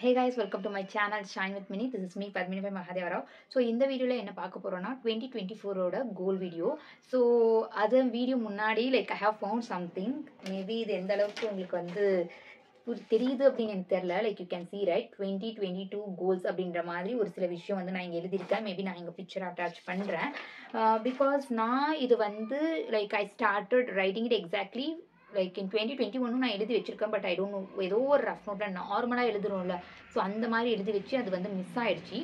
hey guys welcome to my channel shine with Mini this is me Padmini by Mahadevrao so இந்த வீடியோவில் என்ன பார்க்க போகிறோன்னா டுவெண்ட்டி டுவெண்ட்டி ஃபோரோட கோல் வீடியோ ஸோ அது வீடியோ முன்னாடி like I have found something maybe இது எந்த அளவுக்கு உங்களுக்கு வந்து புரி- தெரியுது அப்படின்னு எனக்கு தெரில like you can see right twenty twenty two goals அப்படின்ற மாதிரி ஒரு சில விஷயம் வந்து நான் இங்கே எழுதியிருக்கேன் மேபி நான் இங்கே பிக்சர் அட்டாச் பண்ணுறேன் பிகாஸ் நான் இது வந்து like I started writing it exactly like in twenty twenty ஒன்று நான் எழுதி வச்சிருக்கேன் பட் ஐ டோன்ட் நோ ஏதோ ஒரு ரஃப் நோட்டில் நார்மலாக எழுதுறோம்ல ஸோ அந்த மாதிரி எழுதி வச்சு அது வந்து மிஸ் ஆயிடுச்சு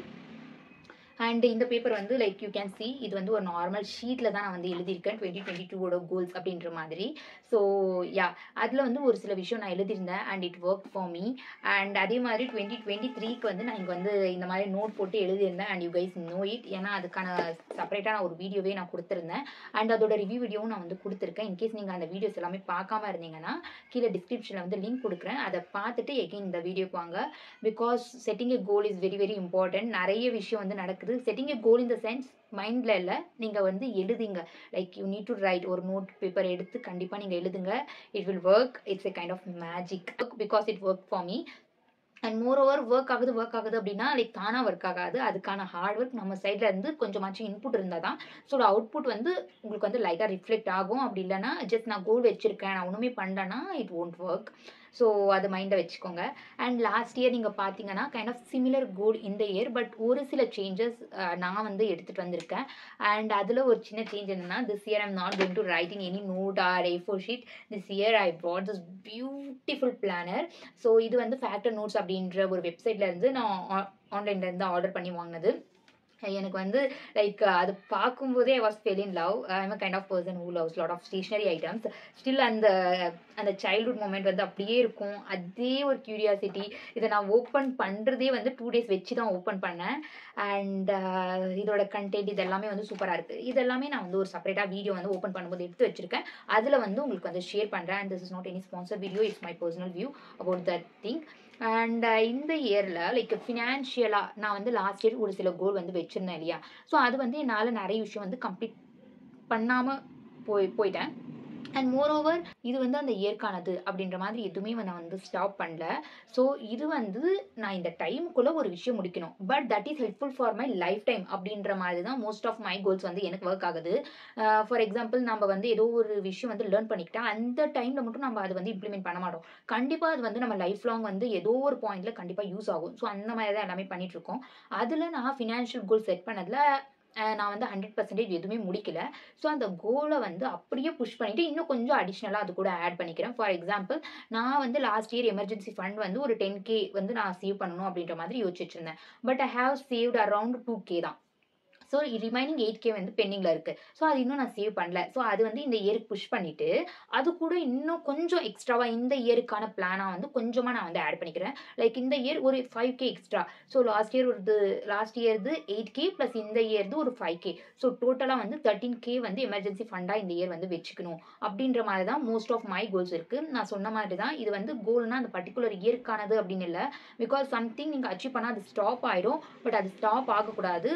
அண்ட் இந்த பேப்பர் வந்து லைக் யூ கேன் see இது வந்து ஒரு நார்மல் ஷீட்டில் தான் நான் வந்து எழுதியிருக்கேன் டுவெண்ட்டி டுவெண்ட்டி டூவோட கோல்ஸ் அப்படின்ற மாதிரி ஸோ யா அதில் வந்து ஒரு சில விஷயம் நான் எழுதியிருந்தேன் and it work for me and அதே மாதிரி டுவெண்ட்டி டுவெண்ட்டி த்ரீக்கு வந்து நான் இங்கே வந்து இந்த மாதிரி நோட் போட்டு எழுதியிருந்தேன் and you guys know it ஏன்னா அதுக்கான செப்பரேட்டாக நான் ஒரு வீடியோவே நான் கொடுத்துருந்தேன் அண்ட் அதோட ரிவ்யூ வீடியோவும் நான் வந்து கொடுத்துருக்கேன் இன்கேஸ் நீங்கள் அந்த வீடியோஸ் எல்லாமே பார்க்காம இருந்தீங்கன்னா கீழே டிஸ்கிரிப்ஷனில் வந்து லிங்க் கொடுக்குறேன் அதை பார்த்துட்டு எகைன் இந்த வீடியோக்கு வாங்க because setting a goal is very very important நிறைய விஷயம் வந்து நடக்குது setting a goal in the sense மைண்டில் இல்லை நீங்கள் வந்து எழுதுங்க like you need to write ஒரு நோட் பேப்பர் எடுத்து கண்டிப்பாக நீங்கள் எழுதுங்க it will work it's a kind of magic because it work for me and moreover work ஆகுது ஒர்க் ஆகுது அப்படின்னா லைக் தானாக ஒர்க் ஆகாது அதுக்கான ஹார்ட் ஒர்க் நம்ம சைடில் இருந்து கொஞ்சமாச்சும் இன்புட் இருந்தால் தான் ஸோ அவுட்புட் வந்து உங்களுக்கு வந்து லைட்டாக ரிஃப்ளெக்ட் ஆகும் அப்படி இல்லைன்னா ஜஸ்ட் நான் கோல் வச்சுருக்கேன் நான் ஒன்றுமே பண்ணலன்னா இட் ஒன்ட் ஒர்க் ஸோ அது மைண்டை வச்சுக்கோங்க அண்ட் லாஸ்ட் இயர் நீங்கள் பார்த்தீங்கன்னா கைண்ட் ஆஃப் சிமிலர் கோல் இந்த இயர் பட் ஒரு சில சேஞ்சஸ் நான் வந்து எடுத்துகிட்டு வந்திருக்கேன் அண்ட் அதில் ஒரு சின்ன சேஞ்ச் என்னன்னா this year I'm not going to write in any note or A four sheet this year I brought this beautiful planner so இது வந்து ஃபேக்டர் நோட்ஸ் அப்படின்ற ஒரு வெப்சைட்ல இருந்து நான் ஆன்லைன்ல இருந்து ஆர்டர் பண்ணி வாங்கினது எனக்கு வந்து லைக் அது பார்க்கும்போதே I was fell in love I'm a kind of person who loves lot of stationery items still அந்த அந்த சைல்ட்ஹுட் மூமெண்ட் வந்து அப்படியே இருக்கும் அதே ஒரு கியூரியாசிட்டி இதை நான் ஓப்பன் பண்ணுறதே வந்து டூ டேஸ் வச்சு தான் ஓப்பன் பண்ணேன் அண்ட் இதோட கண்டென்ட் இது எல்லாமே வந்து சூப்பராக இருக்குது இது எல்லாமே நான் வந்து ஒரு செப்பரேட்டாக வீடியோ வந்து ஓப்பன் பண்ணும்போது எடுத்து வச்சிருக்கேன் அதில் வந்து உங்களுக்கு வந்து ஷேர் பண்ணுறேன் and this is not any sponsor video it's my personal view about that thing and இந்த இயரில் லைக் ஃபினான்ஷியலாக நான் வந்து லாஸ்ட் இயர் ஒரு சில கோல் வந்து வச்சுருந்தேன் இல்லையா ஸோ அது வந்து என்னால் நிறைய விஷயம் வந்து கம்ப்ளீட் பண்ணாமல் போய் போயிட்டேன் அண்ட் மோர் ஓவர் இது வந்து அந்த இயற்கானது அப்படின்ற மாதிரி எதுவுமே நான் வந்து ஸ்டாப் பண்ணல ஸோ இது வந்து நான் இந்த டைமுக்குள்ளே ஒரு விஷயம் முடிக்கணும் but that is helpful for my life time அப்படின்ற மாதிரி தான் மோஸ்ட் ஆஃப் மை கோல்ஸ் வந்து எனக்கு ஒர்க் ஆகுது ஃபார் எக்ஸாம்பிள் நம்ம வந்து ஏதோ ஒரு விஷயம் வந்து லேர்ன் பண்ணிக்கிட்டா அந்த டைமில் மட்டும் நம்ம அதை வந்து இம்ப்ளிமெண்ட் பண்ண மாட்டோம் கண்டிப்பாக அது வந்து நம்ம லைஃப் லாங் வந்து ஏதோ ஒரு பாயிண்ட்ல கண்டிப்பாக யூஸ் ஆகும் ஸோ அந்த மாதிரி தான் எல்லாமே பண்ணிட்டு இருக்கோம் அதில் நான் ஃபினான்ஷியல் கோல் செட் பண்ணதில் அஹ் நான் வந்து ஹண்ட்ரட் பர்சன்டேஜ் எதுவுமே முடிக்கல ஸோ அந்த கோலை வந்து அப்படியே புஷ் பண்ணிட்டு இன்னும் கொஞ்சம் அடிஷ்னலாக அது கூட ஆட் பண்ணிக்கிறேன் ஃபார் எக்ஸாம்பிள் நான் வந்து லாஸ்ட் இயர் எமர்ஜென்சி ஃபண்ட் வந்து ஒரு டென் கே வந்து நான் சேவ் பண்ணணும் அப்படின்ற மாதிரி யோசிச்சு வச்சிருந்தேன் but I have saved around two K தான் ஸோ ரிமைனிங் எயிட் கே வந்து பெண்டிங்கில் இருக்குது ஸோ அது இன்னும் நான் சேவ் பண்ணல ஸோ அது வந்து இந்த இயருக்கு புஷ் பண்ணிவிட்டு அது கூட இன்னும் கொஞ்சம் எக்ஸ்ட்ராவாக இந்த இயருக்கான பிளானாக வந்து கொஞ்சமாக நான் வந்து ஆட் பண்ணிக்கிறேன் லைக் இந்த இயர் ஒரு five K extra so last year ஒரு லாஸ்ட் இயர்து எயிட் கே ப்ளஸ் இந்த இயர்து ஒரு ஃபைவ் கே ஸோ டோட்டலாக வந்து தேர்ட்டின் கே வந்து எமர்ஜென்சி ஃபண்டாக இந்த இயர் வந்து வச்சுக்கணும் அப்படின்ற மாதிரி தான் மோஸ்ட் ஆஃப் மை கோல்ஸ் இருக்குது நான் சொன்ன மாதிரி தான் இது வந்து கோல்னா அந்த பர்டிகுலர் இயர்க்கானது அப்படின்னு இல்லை பிகாஸ் சம்திங் நீங்கள் அச்சீவ் பண்ணால் அது ஸ்டாப் ஆகிடும் பட் அது ஸ்டாப் ஆகக்கூடாது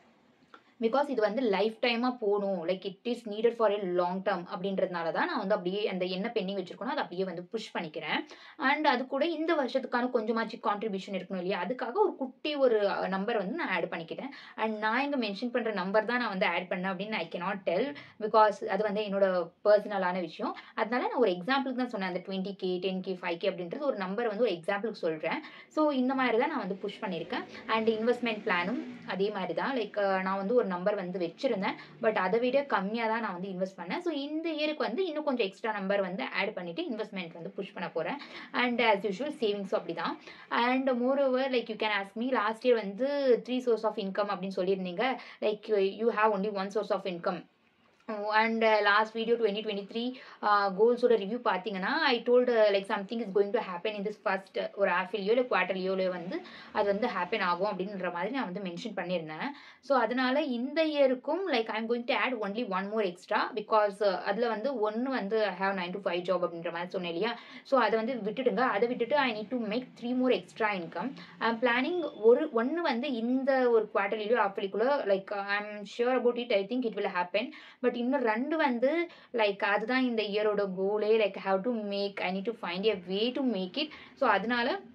பிகாஸ் இது வந்து லைஃப் டைமாக போகணும் like it is needed for a long term அப்படின்றதுனால தான் நான் வந்து அப்படியே அந்த என்ன பெண்டிங் வச்சிருக்கணும் அதை அப்படியே வந்து புஷ் பண்ணிக்கிறேன் அண்ட் அது கூட இந்த வருஷத்துக்கான கொஞ்சமாச்சு கான்ட்ரிபியூஷன் இருக்கணும் இல்லையா அதுக்காக ஒரு குட்டி ஒரு நம்பர் வந்து நான் ஆட் பண்ணிக்கிட்டேன் அண்ட் நான் இங்கே மென்ஷன் பண்ணுற நம்பர் தான் நான் வந்து ஆட் பண்ணேன் அப்படின்னு ஐ கேனாட் டெல் பிகாஸ் அது வந்து என்னோட பர்சனலான விஷயம் அதனால நான் ஒரு எக்ஸாம்பிளுக்கு தான் சொன்னேன் அந்த twenty K ten K five K அப்படின்றது ஒரு நம்பர் வந்து ஒரு எக்ஸாம்பிளுக்கு சொல்கிறேன் ஸோ இந்த மாதிரி தான் நான் வந்து புஷ் பண்ணியிருக்கேன் அண்ட் இன்வெஸ்ட்மெண்ட் பிளானும் அதே மாதிரி தான் லைக் நான் வந்து ஒரு நம்பர் வந்து வச்சிருந்தேன் பட் அதை விட கம்மியாக தான் நான் வந்து இன்வெஸ்ட் பண்ணேன் ஸோ இந்த இயருக்கு வந்து இன்னும் கொஞ்சம் எக்ஸ்ட்ரா நம்பர் வந்து ஆட் பண்ணிட்டு இன்வெஸ்ட்மெண்ட் வந்து புஷ் பண்ண போகிறேன் அண்ட் ஆஸ் யூஷுவல் சேவிங்ஸும் அப்படி தான் and moreover like you can ask me last year வந்து த்ரீ சோர்ஸ் ஆஃப் இன்கம் அப்படின்னு சொல்லியிருந்தீங்க like you have only one source of income and last video twenty twenty three கோல்ஸோட review பார்த்தீங்கன்னா I told like something is going to happen in this first ஒரு ஆஃபிலியோ இல்லை குவார்டர்லியோ வந்து அது வந்து ஹேப்பன் ஆகும் அப்படின்ற மாதிரி நான் வந்து மென்ஷன் பண்ணியிருந்தேன் ஸோ அதனால இந்த இயருக்கும் like I'm going to add only one more extra because அதில் வந்து ஒன்று வந்து have nine to five job அப்படின்ற மாதிரி சொன்னேன் இல்லையா ஸோ அதை வந்து விட்டுடுங்க அதை விட்டுட்டு I need to make three more extra income I am planning ஒரு ஒன்று வந்து இந்த ஒரு குவார்டர்லியோ ஆஃபிலிக்குள்ளே like I am sure about it I think it will happen but இன்னும் ரெண்டு வந்து லைக் அதுதான் இந்த இயரோட கோலே like how to make I need to find a way to make it so அதனால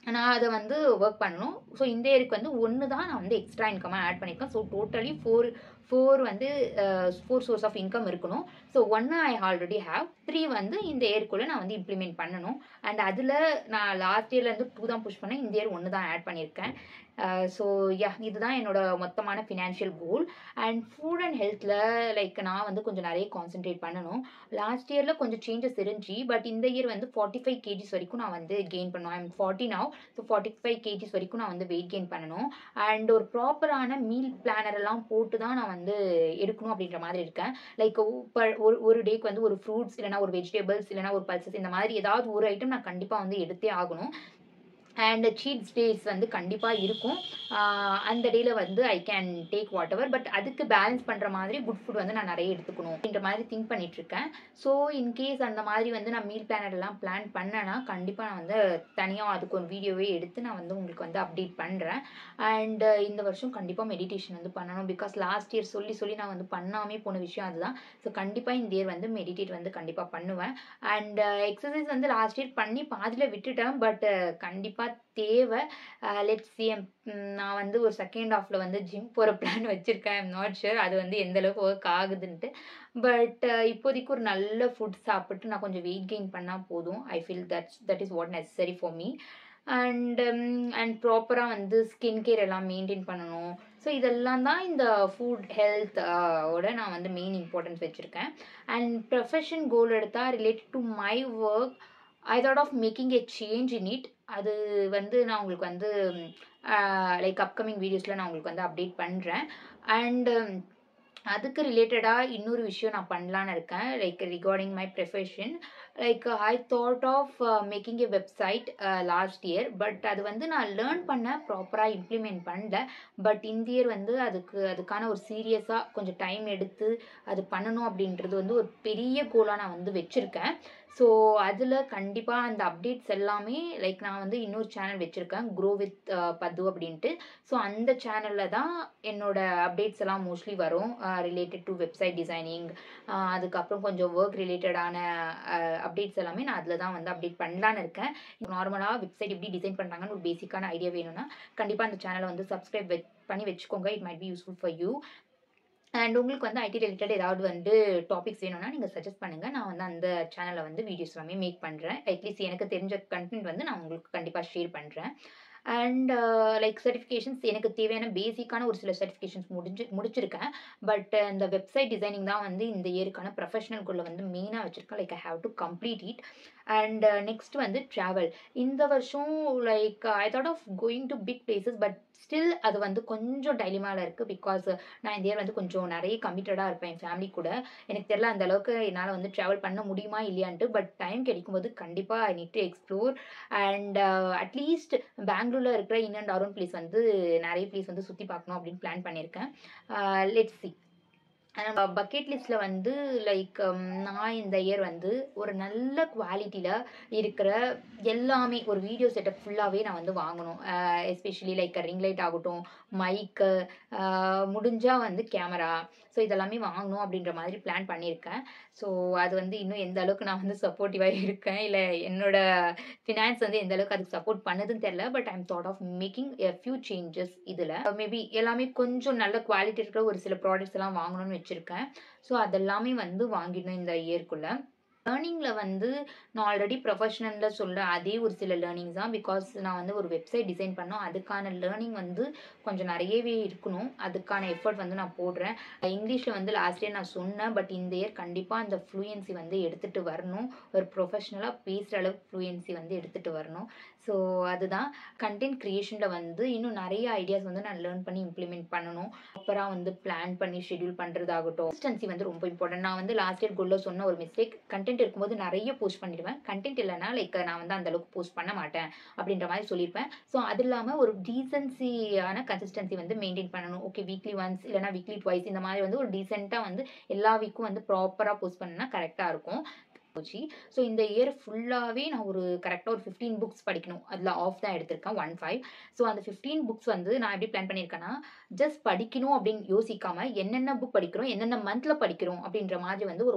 நான் அதை வந்து ஒர்க் பண்ணணும் ஸோ இந்த இயருக்கு வந்து ஒன்று தான் நான் வந்து எக்ஸ்ட்ரா இன்கமாக ஆட் பண்ணியிருக்கேன் ஸோ டோட்டலி ஃபோர் ஃபோர் வந்து ஃபோர் சோர்ஸ் ஆஃப் இன்கம் இருக்கணும் ஸோ ஒன்று ஐ ஆல்ரெடி ஹேவ் த்ரீ வந்து இந்த இயர்க்குள்ளே நான் வந்து இம்ப்ளிமெண்ட் பண்ணணும் அண்ட் அதில் நான் லாஸ்ட் இயர்லேருந்து டூ தான் புஷ் பண்ணேன் இந்த இயர் ஒன்று தான் ஆட் பண்ணியிருக்கேன் ஸோ யா இதுதான் என்னோட மொத்தமான financial goal and food and ஹெல்த்தில் லைக் நான் வந்து கொஞ்சம் நிறைய கான்சென்ட்ரேட் பண்ணணும் லாஸ்ட் இயரில் கொஞ்சம் சேஞ்சஸ் இருந்துச்சு பட் இந்த இயர் வந்து ஃபார்ட்டி ஃபைவ் கேஜிஸ் வரைக்கும் நான் வந்து கெயின் பண்ணுவேன் I'm forty now so forty five kgs வரைக்கும் நான் வந்து வெயிட் கெயின் பண்ணணும் அண்ட் ஒரு ப்ராப்பரான மீல் பிளானர் எல்லாம் போட்டு தான் நான் வந்து எடுக்கணும் அப்படின்ற மாதிரி இருக்கேன் லைக் ஒரு ஒரு டேக்கு வந்து ஒரு ஃப்ரூட்ஸ் இல்லைனா ஒரு வெஜிடபிள்ஸ் இல்லைனா ஒரு பல்சஸ் இந்த மாதிரி ஏதாவது ஒரு ஐட்டம் நான் கண்டிப்பாக வந்து எடுத்தே ஆகணும் அண்ட் சீட்ஸ் டேஸ் வந்து கண்டிப்பாக இருக்கும் அந்த டேயில் வந்து I can take whatever but அதுக்கு பேலன்ஸ் பண்ணுற மாதிரி குட் ஃபுட் வந்து நான் நிறைய எடுத்துக்கணும் அப்படின்ற மாதிரி திங்க் பண்ணிகிட்ருக்கேன் ஸோ இன்கேஸ் அந்த மாதிரி வந்து நான் மீல் பிளானர் எல்லாம் பிளான் பண்ணேன்னா கண்டிப்பாக நான் வந்து தனியாக அதுக்கு ஒரு வீடியோவே எடுத்து நான் வந்து உங்களுக்கு வந்து அப்டேட் பண்ணுறேன் அண்ட் இந்த வருஷம் கண்டிப்பாக மெடிடேஷன் வந்து பண்ணணும் பிகாஸ் லாஸ்ட் இயர் சொல்லி சொல்லி நான் வந்து பண்ணாமே போன விஷயம் அதுதான் ஸோ கண்டிப்பாக இந்த இயர் வந்து மெடிடேட் வந்து கண்டிப்பாக பண்ணுவேன் அண்ட் எக்ஸசைஸ் வந்து லாஸ்ட் இயர் பண்ணி பாதியில் விட்டுட்டேன் பட் கண்டிப்பாக தேவை லெட் சி நான் வந்து ஒரு செகண்ட் ஹாஃபில் வந்து ஜிம் போகிற பிளான் வச்சுருக்கேன் ஐம் நாட் ஷுர் அது வந்து எந்த அளவுக்கு ஒர்க் ஆகுதுன்ட்டு பட் இப்போதைக்கு ஒரு நல்ல ஃபுட் சாப்பிட்டு நான் கொஞ்சம் வெயிட் கெயின் பண்ணால் போதும் I feel that's that is what necessary for me and and ப்ராப்பராக வந்து ஸ்கின் கேர் எல்லாம் மெயின்டைன் பண்ணணும் ஸோ இதெல்லாம் தான் இந்த ஃபுட் ஹெல்த் ஓட நான் வந்து மெயின் இம்பார்ட்டன்ஸ் வச்சுருக்கேன் அண்ட் ப்ரொஃபஷன் கோல் எடுத்தால் related to my work I thought of making a change in it அது வந்து நான் உங்களுக்கு வந்து லைக் அப்கமிங் வீடியோஸில் நான் உங்களுக்கு வந்து அப்டேட் பண்ணுறேன் அண்டு அதுக்கு ரிலேட்டடாக இன்னொரு விஷயம் நான் பண்ணலான்னு இருக்கேன் like regarding my profession like I thought of making a website last year but அது வந்து நான் லேர்ன் பண்ண ப்ராப்பராக இம்ப்ளிமெண்ட் பண்ணல பட் இந்த இயர் வந்து அதுக்கு அதுக்கான ஒரு சீரியஸாக கொஞ்சம் டைம் எடுத்து அது பண்ணணும் அப்படின்றது வந்து ஒரு பெரிய கோலாக நான் வந்து வச்சுருக்கேன் ஸோ அதில் கண்டிப்பாக அந்த அப்டேட்ஸ் எல்லாமே லைக் நான் வந்து இன்னொரு சேனல் வச்சுருக்கேன் க்ரோ வித் பது அப்படின்ட்டு ஸோ அந்த சேனலில் தான் என்னோட அப்டேட்ஸ் எல்லாம் மோஸ்ட்லி வரும் ரிலேட்டட் டு வெப்சைட் டிசைனிங் அதுக்கப்புறம் கொஞ்சம் ஒர்க் ரிலேட்டடான அப்டேட்ஸ் எல்லாமே நான் அதில் தான் வந்து அப்டேட் பண்ணலான்னு இருக்கேன் நார்மலாக வெப்சைட் எப்படி டிசைன் பண்ணுறாங்கன்னு ஒரு பேசிக்கான ஐடியா வேணும்னா கண்டிப்பாக அந்த சேனலை வந்து சப்ஸ்கிரைப் பண்ணி வச்சுக்கோங்க it might be useful for you and உங்களுக்கு வந்து ஐடி ரிலேட்டட் ஏதாவது வந்து டாபிக்ஸ் வேணும்னா நீங்கள் சஜஸ்ட் பண்ணுங்கள் நான் வந்து அந்த சேனலில் வந்து வீடியோஸ் எல்லாமே மேக் பண்ணுறேன் அட்லீஸ்ட் எனக்கு தெரிஞ்ச கண்டென்ட் வந்து நான் உங்களுக்கு கண்டிப்பாக ஷேர் பண்ணுறேன் அண்ட் லைக் சர்டிஃபிகேஷன்ஸ் எனக்கு தேவையான பேசிக்கான ஒரு சில சர்டிஃபிகேஷன்ஸ் முடிஞ்சு முடிச்சிருக்கேன் பட் இந்த வெப்சைட் டிசைனிங் தான் வந்து இந்த இயருக்கான ப்ரொஃபஷனல் கோலில் வந்து மெயினாக வச்சுருக்கேன் like I have to complete it and next வந்து ட்ராவல் இந்த வருஷம் like I thought of going to big places but still அது வந்து கொஞ்சம் டைலிமாவில் இருக்குது பிகாஸ் நான் இந்த இயர் வந்து கொஞ்சம் நிறைய கமிட்டடாக இருப்பேன் என் ஃபேமிலி கூட எனக்கு தெரியல அந்த அளவுக்கு என்னால் வந்து ட்ராவல் பண்ண முடியுமா இல்லையான்ட்டு பட் டைம் கிடைக்கும்போது கண்டிப்பாக I need to explore and at least பெங்களூரில் இருக்கிற இன் அண்ட் அரௌண்ட் பிளேஸ் வந்து நிறைய பிளேஸ் வந்து சுற்றி பார்க்கணும் அப்படின்னு பிளான் பண்ணியிருக்கேன் லெட்ஸ் சி பக்கெட் லிஸ்ட்டில் வந்து லைக் நான் இந்த இயர் வந்து ஒரு நல்ல குவாலிட்டியில் இருக்கிற எல்லாமே ஒரு வீடியோ செட்டப் ஃபுல்லாகவே நான் வந்து வாங்கணும் எஸ்பெஷலி லைக் ரிங் லைட் ஆகட்டும் மைக்கு முடிஞ்சால் வந்து கேமரா ஸோ இதெல்லாமே வாங்கணும் அப்படின்ற மாதிரி பிளான் பண்ணியிருக்கேன் ஸோ அது வந்து இன்னும் எந்த அளவுக்கு நான் வந்து சப்போர்ட்டிவாக இருக்கேன் இல்லை என்னோட ஃபினான்ஸ் வந்து எந்த அளவுக்கு அதுக்கு சப்போர்ட் பண்ணுதுன்னு தெரில but I'm thought of making a few changes இதில் மேபி எல்லாமே கொஞ்சம் நல்ல குவாலிட்டி இருக்கிற ஒரு சில ப்ராடக்ட்ஸ் எல்லாம் வாங்கணும்னு வச்சுருக்கேன் ஸோ அதெல்லாமே வந்து வாங்கிடணும் இந்த இயர்க்குள்ளே லேர்னிங்கில் வந்து நான் ஆல்ரெடி ப்ரொஃபஷனலில் சொல்கிற அதே ஒரு சில லேர்னிங்ஸ் தான் பிகாஸ் நான் வந்து ஒரு வெப்சைட் டிசைன் பண்ணோம் அதுக்கான லேர்னிங் வந்து கொஞ்சம் நிறையவே இருக்கணும் அதுக்கான எஃபர்ட் வந்து நான் போடுறேன் இங்கிலீஷில் வந்து லாஸ்ட் இயர் நான் சொன்னேன் பட் இந்த இயர் கண்டிப்பாக அந்த ஃப்ளூயன்சி வந்து எடுத்துகிட்டு வரணும் ஒரு ப்ரொஃபஷ்னலாக பேசுகிற அளவுக்கு ஃப்ளூயன்சி வந்து எடுத்துகிட்டு வரணும் ஸோ அதுதான் கண்டென்ட் க்ரியேஷனில் வந்து இன்னும் நிறைய ஐடியாஸ் வந்து நான் லேர்ன் பண்ணி இம்ப்ளிமெண்ட் பண்ணணும் அப்புறம் வந்து பிளான் பண்ணி ஷெடியூல் பண்ணுறதாகட்டும் கன்சிஸ்டன்சி வந்து ரொம்ப இம்பார்ட்டன்ட் நான் வந்து லாஸ்ட் இயர் குள்ள சொன்ன ஒரு மிஸ்டேக் கண்டென்ட் இருக்கும்போது நிறைய போஸ்ட் பண்ணிடுவேன் கண்டென்ட் இல்லைனா லைக் நான் வந்து அந்த அளவுக்கு போஸ்ட் பண்ண மாட்டேன் அப்படின்ற மாதிரி சொல்லியிருப்பேன் ஸோ அது இல்லாமல் ஒரு டீசன்சியான கன்சிஸ்டன்சி வந்து மெயின்டைன் பண்ணணும் ஓகே வீக்லி ஒன்ஸ் இல்லைனா வீக்லி ட்வைஸ் இந்த மாதிரி வந்து ஒரு டீசெண்டாக வந்து எல்லா வீக்கும் வந்து ப்ராப்பராக போஸ்ட் பண்ணனா கரெக்டாக இருக்கும் போச்சு ஸோ இந்த இயர் ஃபுல்லாகவே நான் ஒரு கரெக்டாக ஒரு ஃபிஃப்டீன் புக்ஸ் படிக்கணும் அதில் ஆஃப் தான் எடுத்திருக்கேன் ஒன் ஃபைவ் ஸோ அந்த ஃபிஃப்டீன் புக்ஸ் வந்து நான் எப்படி பிளான் பண்ணியிருக்கேன்னா ஜஸ்ட் படிக்கணும் அப்படின்னு யோசிக்காம என்னென்ன புக் படிக்கிறோம் என்னென்ன மந்தில் படிக்கிறோம் அப்படின்ற மாதிரி வந்து ஒரு மொத்த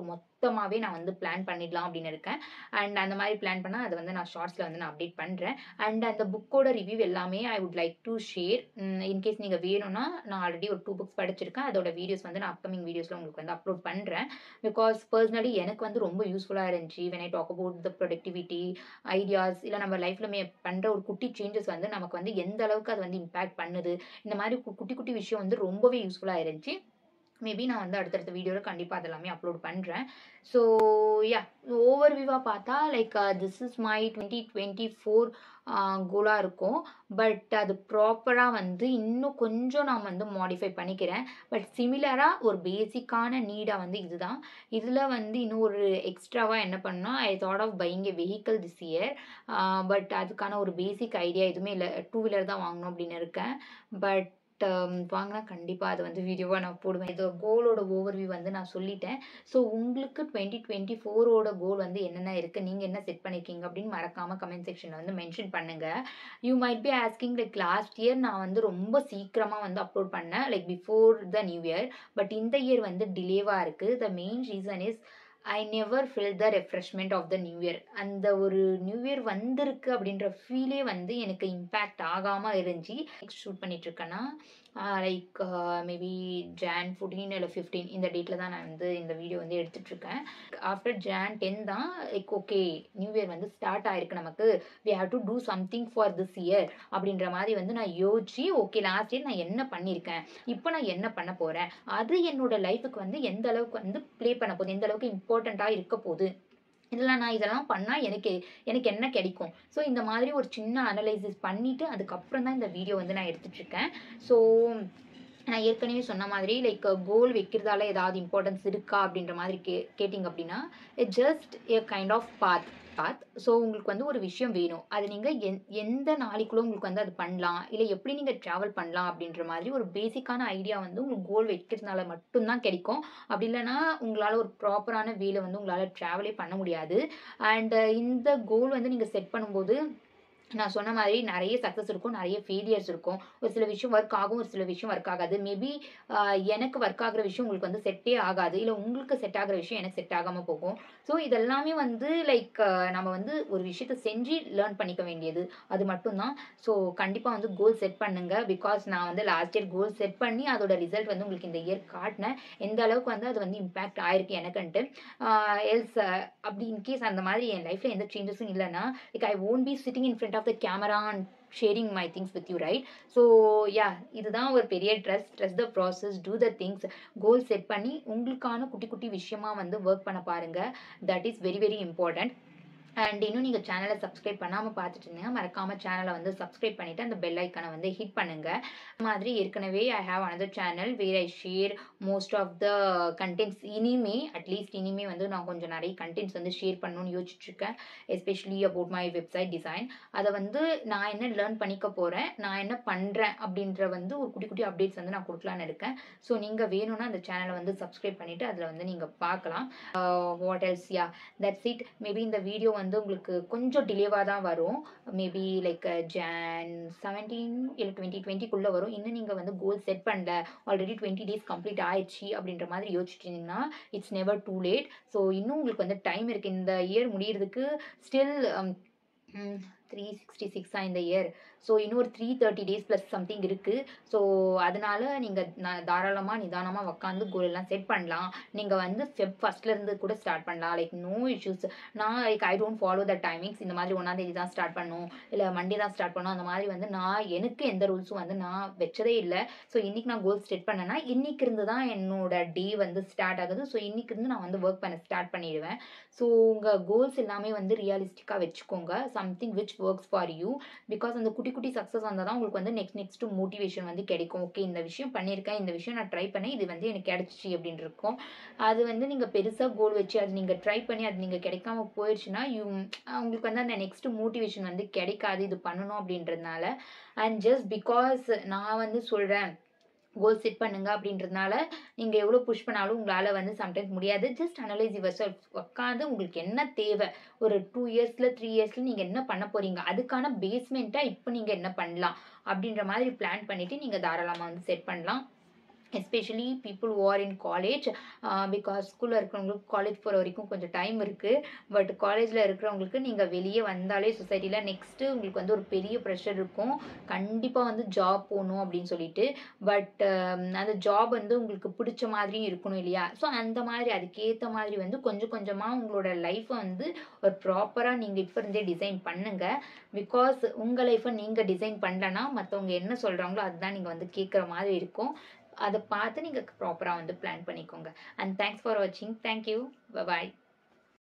மொத்தமாகவே நான் வந்து பிளான் பண்ணிடலாம் அப்படின்னு இருக்கேன் அண்ட் அந்த மாதிரி பிளான் பண்ணால் அதை வந்து நான் ஷார்ட்ஸில் வந்து நான் அப்டேட் பண்ணுறேன் அண்ட் அந்த புக்கோட ரிவ்யூ எல்லாமே I would like to share in case நீங்கள் வேணும்னா நான் ஆல்ரெடி ஒரு டூ புக்ஸ் படிச்சிருக்கேன் அதோட வீடியோஸ் வந்து நான் அப்கமிங் வீடியோஸில் உங்களுக்கு வந்து அப்லோட் பண்ணுறேன் பிகாஸ் பர்சனலி எனக்கு வந்து ரொம்ப யூஸ்ஃபுல்லாக இருந்துச்சு when I talk about the productivity ideas இல்லை நம்ம லைஃப்பில் மே பண்ணுற ஒரு குட்டி சேஞ்சஸ் வந்து நமக்கு வந்து எந்த அளவுக்கு அது வந்து இம்பேக்ட் பண்ணுது இந்த மாதிரி கு- குட்டி குட்டி விஷயம் வந்து ரொம்பவே யூஸ்ஃபுல்லாக இருந்துச்சு மேபி நான் வந்து அடுத்தடுத்த வீடியோவில் கண்டிப்பாக அதெல்லாமே அப்லோட் பண்ணுறேன் ஸோ யா ஓவர் வியூவாக பார்த்தா like this is my twenty twenty four கோலாக இருக்கும் பட் அது ப்ராப்பராக வந்து இன்னும் கொஞ்சம் நான் வந்து மாடிஃபை பண்ணிக்கிறேன் பட் சிமிலராக ஒரு பேசிக்கான நீடாக வந்து இதுதான் இதில் வந்து இன்னும் ஒரு எக்ஸ்ட்ராவாக என்ன பண்ணால் I thought of buying a vehicle this year but அதுக்கான ஒரு பேசிக் ஐடியா எதுவுமே இல்லை டூ வீலர் தான் வாங்கணும் அப்படின்னு இருக்கேன் பட் வாங்கினா கண்டிப்பாக அது வந்து வீடியோவாக நான் போடுவேன் இது கோலோட ஓவர்வியூ வந்து நான் சொல்லிட்டேன் ஸோ உங்களுக்கு டுவெண்ட்டி டுவெண்ட்டி ஃபோரோட கோல் வந்து என்னென்ன இருக்குது நீங்கள் என்ன செட் பண்ணியிருக்கீங்க அப்படின்னு மறக்காமல் கமெண்ட் செக்ஷனில் வந்து மென்ஷன் பண்ணுங்கள் you might be asking like last year நான் வந்து ரொம்ப சீக்கிரமாக வந்து அப்லோட் பண்ணேன் like before the new year but இந்த இயர் வந்து டிலேவாக இருக்குது the main reason is I never fill the refreshment of the new year அந்த ஒரு நியூ இயர் வந்திருக்கு அப்படின்ற ஃபீலே வந்து எனக்கு இம்பேக்ட் ஆகாமல் இருந்துச்சு ஷூட் பண்ணிட்டு இருக்கேன்னா லைக் மேபி ஜான் ஃபோர்டீன் இல்லை ஃபிஃப்டீன் இந்த டேட்டில் தான் நான் வந்து இந்த வீடியோ வந்து எடுத்துட்ருக்கேன் ஆஃப்டர் ஜான் டென் தான் லைக் ஓகே நியூ இயர் வந்து ஸ்டார்ட் ஆயிருக்கு நமக்கு we have to do something for this year அப்படின்ற மாதிரி வந்து நான் யோசிச்சு ஓகே லாஸ்ட் இயர் நான் என்ன பண்ணியிருக்கேன் இப்போ நான் என்ன பண்ண போகிறேன் அது என்னோட லைஃபுக்கு வந்து எந்த அளவுக்கு வந்து ப்ளே பண்ண போகுது எந்த அளவுக்கு இம்பார்ட்டண்ட்டாக இருக்க போகுது இதெல்லாம் நான் இதெல்லாம் பண்ணால் எனக்கு எனக்கு என்ன கிடைக்கும் ஸோ இந்த மாதிரி ஒரு சின்ன அனலைசிஸ் பண்ணிவிட்டு அதுக்கப்புறம் தான் இந்த வீடியோ வந்து நான் எடுத்துட்ருக்கேன் ஸோ நான் ஏற்கனவே சொன்ன மாதிரி லைக் கோல் வைக்கிறதால ஏதாவது இம்பார்ட்டன்ஸ் இருக்கா அப்படின்ற மாதிரி கே கேட்டிங்க அப்படின்னா just a kind of path path so உங்களுக்கு வந்து ஒரு விஷயம் வேணும் அது நீங்கள் எந் எந்த நாளைக்குள்ளே உங்களுக்கு வந்து அது பண்ணலாம் இல்லை எப்படி நீங்கள் ட்ராவல் பண்ணலாம் அப்படின்ற மாதிரி ஒரு பேசிக்கான ஐடியா வந்து உங்களுக்கு கோல் வைக்கிறதுனால மட்டும்தான் கிடைக்கும் அப்படி இல்லைன்னா உங்களால் ஒரு ப்ராப்பரான வேலை வந்து உங்களால் ட்ராவலே பண்ண முடியாது அண்ட் இந்த கோல் வந்து நீங்கள் செட் பண்ணும்போது நான் சொன்ன மாதிரி நிறைய சக்ஸஸ் இருக்கும் நிறைய ஃபெயிலியர்ஸ் இருக்கும் ஒரு சில விஷயம் ஒர்க் ஆகும் ஒரு சில விஷயம் ஒர்க் ஆகாது மேபி எனக்கு ஒர்க் ஆகுற விஷயம் உங்களுக்கு வந்து செட்டே ஆகாது இல்லை உங்களுக்கு செட் ஆகுற விஷயம் எனக்கு செட் ஆகாமல் போகும் ஸோ இதெல்லாமே வந்து லைக் நம்ம வந்து ஒரு விஷயத்த செஞ்சு லேர்ன் பண்ணிக்க வேண்டியது அது மட்டும்தான் ஸோ கண்டிப்பாக வந்து கோல் செட் பண்ணுங்க பிகாஸ் நான் வந்து லாஸ்ட் இயர் கோல் செட் பண்ணி அதோட ரிசல்ட் வந்து உங்களுக்கு இந்த இயர் காட்டினேன் எந்த அளவுக்கு வந்து அது வந்து இம்பேக்ட் ஆயிருக்கு எனக்குன்ட்டு எல்ஸ் அப்படி இன்கேஸ் அந்த மாதிரி என் லைஃப்பில் எந்த சேஞ்சஸும் இல்லைன்னா like I won't be sitting in front of the camera and sharing my things with you right so yeah இதுதான் ஒரு பெரிய ட்ரெஸ் ட்ரெஸ் the process to the things goal set பண்ணி உங்களுக்கான குட்டி குட்டி விஷயமா வந்து ஒர்க் பண்ண பாருங்க that is very very important and இன்னும் நீங்கள் சேனலை சப்ஸ்கிரைப் பண்ணாமல் பார்த்துட்டு இருந்தீங்க மறக்காமல் சேனலை வந்து சப்ஸ்கிரைப் பண்ணிவிட்டு அந்த பெல் ஐக்கானை வந்து ஹிட் பண்ணுங்கள் மாதிரி ஏற்கனவே I have another channel where I share most of the contents இனிமே அட்லீஸ்ட் இனிமே வந்து நான் கொஞ்சம் நிறைய கண்டென்ட்ஸ் வந்து ஷேர் பண்ணணும்னு யோசிச்சுருக்கேன் especially about my website design அதை வந்து நான் என்ன லேர்ன் பண்ணிக்க போகிறேன் நான் என்ன பண்ணுறேன் அப்படின்ற வந்து ஒரு குட்டி குட்டி அப்டேட்ஸ் வந்து நான் கொடுக்கலான்னு இருக்கேன் ஸோ நீங்கள் வேணும்னா அந்த சேனலை வந்து சப்ஸ்கிரைப் பண்ணிவிட்டு அதில் வந்து நீங்கள் பார்க்கலாம் what else yeah that's it maybe இந்த வீடியோ வந்து உங்களுக்கு கொஞ்சம் டிலேவாக தான் வரும் மேபி லைக் ஜான் செவன்டீன் இல்லை டுவெண்ட்டி டுவெண்ட்டிக்குள்ளே வரும் இன்னும் நீங்கள் வந்து கோல் செட் பண்ணல ஆல்ரெடி டுவெண்ட்டி டேஸ் கம்ப்ளீட் ஆயிடுச்சு அப்படின்ற மாதிரி யோசிச்சுட்டு இருந்தீங்கன்னா it's never too late so இன்னும் உங்களுக்கு வந்து டைம் இருக்குது இந்த இயர் முடியறதுக்கு ஸ்டில் த்ரீ சிக்ஸ்டி சிக்ஸாக இந்த இயர் ஸோ இன்னொரு three thirty days plus something இருக்குது ஸோ அதனால நீங்கள் நான் தாராளமாக நிதானமாக உட்காந்து கோல் எல்லாம் செட் பண்ணலாம் நீங்கள் வந்து ஃபெப் ஃபஸ்ட்லேருந்து கூட ஸ்டார்ட் பண்ணலாம் லைக் நோ இஷ்யூஸ் நான் like I don't follow the timings இந்த மாதிரி ஒன்றாந்தேதி தான் ஸ்டார்ட் பண்ணும் இல்லை மண்டே தான் ஸ்டார்ட் பண்ணும் அந்த மாதிரி வந்து நான் எனக்கு எந்த ரூல்ஸும் வந்து நான் வச்சதே இல்லை ஸோ இன்றைக்கி நான் கோல் செட் பண்ணேன்னா இன்னைக்கு இருந்து தான் என்னோட டே வந்து ஸ்டார்ட் ஆகுது ஸோ இன்னைக்கு இருந்து நான் வந்து ஒர்க் பண்ண ஸ்டார்ட் பண்ணிடுவேன் ஸோ உங்கள் கோல்ஸ் எல்லாமே வந்து ரியலிஸ்டிக்காக வச்சுக்கோங்க something which works for you because அந்த குட்டி குட்டி சக்ஸஸ் வந்தால் தான் உங்களுக்கு வந்து நெக்ஸ்ட் நெக்ஸ்ட் மோட்டிவேஷன் வந்து கிடைக்கும் ஓகே இந்த விஷயம் பண்ணியிருக்கேன் இந்த விஷயம் நான் ட்ரை பண்ணேன் இது வந்து எனக்கு கிடைச்சிச்சு அப்படின்னு இருக்கும் அது வந்து நீங்கள் பெருசாக கோல் வச்சு அது நீங்கள் ட்ரை பண்ணி அது நீங்கள் கிடைக்காம போயிடுச்சுன்னா யூ உங்களுக்கு வந்து அந்த நெக்ஸ்ட் மோட்டிவேஷன் வந்து கிடைக்காது இது பண்ணணும் அப்படின்றதுனால அண்ட் ஜஸ்ட் பிகாஸ் நான் வந்து சொல்கிறேன் கோல் செட் பண்ணுங்க அப்படின்றதுனால நீங்கள் எவ்வளோ புஷ் பண்ணாலும் உங்களால் வந்து சம்டைம்ஸ் முடியாது ஜஸ்ட் அனலைஸ் யுவர் செல்ஃப் உட்காந்து உங்களுக்கு என்ன தேவை ஒரு டூ இயர்ஸில் த்ரீ இயர்ஸில் நீங்கள் என்ன பண்ண போகிறீங்க அதுக்கான பேஸ்மெண்ட்டாக இப்போ நீங்கள் என்ன பண்ணலாம் அப்படின்ற மாதிரி பிளான் பண்ணிவிட்டு நீங்கள் தாராளமாக வந்து செட் பண்ணலாம் especially people who are in college because ஸ்கூலில் இருக்கிறவங்களுக்கு காலேஜ் போகிற வரைக்கும் கொஞ்சம் டைம் இருக்குது பட் காலேஜில் இருக்கிறவங்களுக்கு நீங்கள் வெளியே வந்தாலே சொசைட்டியில் நெக்ஸ்ட்டு உங்களுக்கு வந்து ஒரு பெரிய ப்ரெஷர் இருக்கும் கண்டிப்பாக வந்து ஜாப் போகணும் அப்படின்னு சொல்லிட்டு பட் அந்த ஜாப் வந்து உங்களுக்கு பிடிச்ச மாதிரியும் இருக்கணும் இல்லையா ஸோ அந்த மாதிரி அதுக்கேற்ற மாதிரி வந்து கொஞ்சம் கொஞ்சமாக உங்களோட லைஃப்பை வந்து ஒரு ப்ராப்பராக நீங்கள் இப்போ இருந்தே டிசைன் பண்ணுங்கள் பிகாஸ் உங்கள் லைஃப்பை நீங்கள் டிசைன் பண்ணலன்னா மற்றவங்க என்ன சொல்கிறாங்களோ அதுதான் நீங்கள் வந்து கேட்குற மாதிரி இருக்கும் அதை பார்த்து நீங்கள் ப்ராப்பராக வந்து பிளான் பண்ணிக்கோங்க அண்ட் தேங்க்ஸ் ஃபார் வாட்சிங் தேங்க்யூ பாய்